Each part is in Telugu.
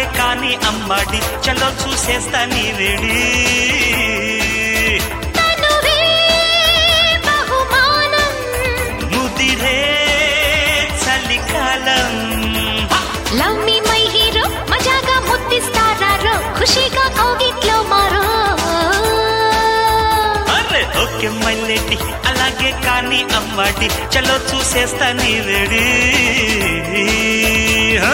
కాని అమ్మాడి చలో చూసేస్తా నీ వేడి తనువే బహుమానం ముదిరే చలికాలం లవ్ మీ మై హీరో మజాగా ముద్దిస్తారారో ఖుషిగా కౌగిట్లో మారో అరే ఓకే మల్లెటి అలాగే కాని అమ్మాడి చలో చూసేస్తా నీ వేడి ఆ.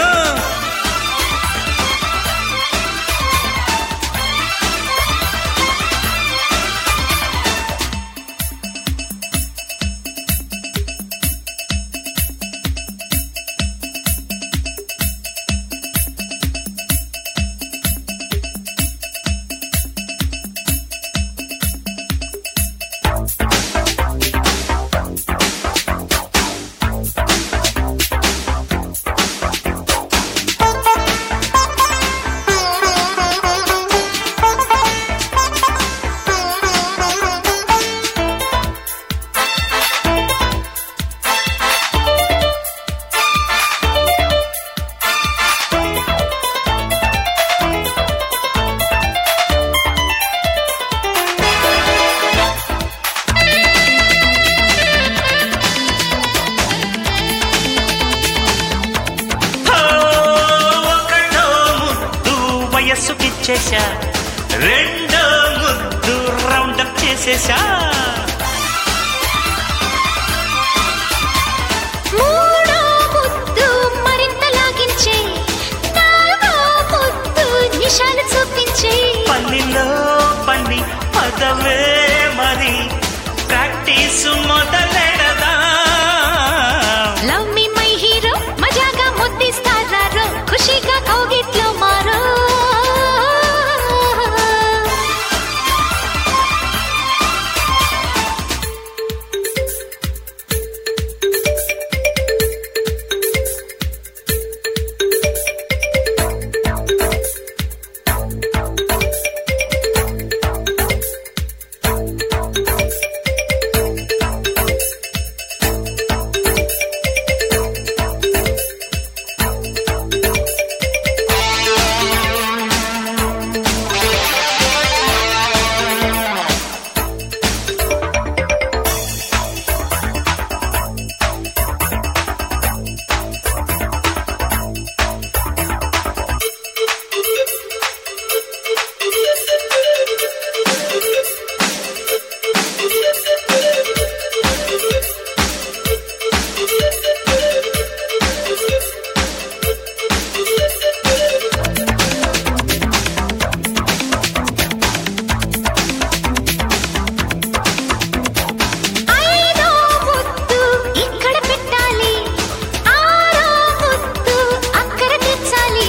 ఓ, ఒకటో ముద్దు వయస్సుకిచ్చేశా రెండో ముద్దు రౌండప్ చేసేశా మూడో ముద్దు మరింత లాగించే నాలుగో ముద్దు నిషాలు చూపించే పనిలో పని పదవే మరి ప్రాక్టీస్ మొదలెడదా లవ్ మీ మై హీరో మజాగా ముద్దిస్తారారో ఖుషిగా కౌగిట్లో మారో ఐదో ముద్దు ఇక్కడ పెట్టాలి ఆరో ముద్దు అక్కడ తెచ్చాలి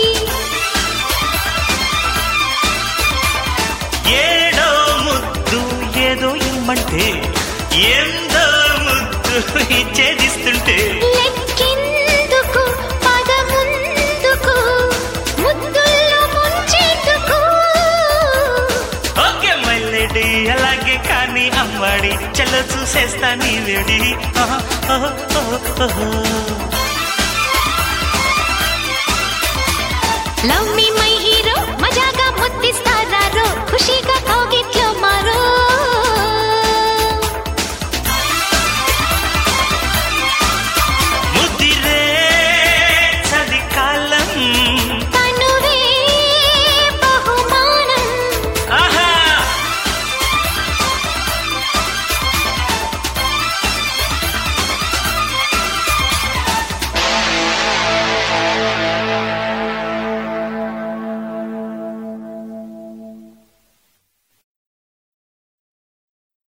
ఏడో ముద్దు ఏదో ఇమ్మంటే ఎందో ముద్దు ఇచ్చేదిస్తుంటే లెక్కెందుకు పదముందుకు ముద్దుల్లో ముంచేందుకు ఓకే మల్లెడి అలాగే కానీ అమ్మాడి చలో చూసేస్తా నీ వేడి ఆహా, ఆహా, ఆహా, ఆహా. లవ్ మీ మై హీరో మజాగా ముద్దిస్తారారో ఖుషిగా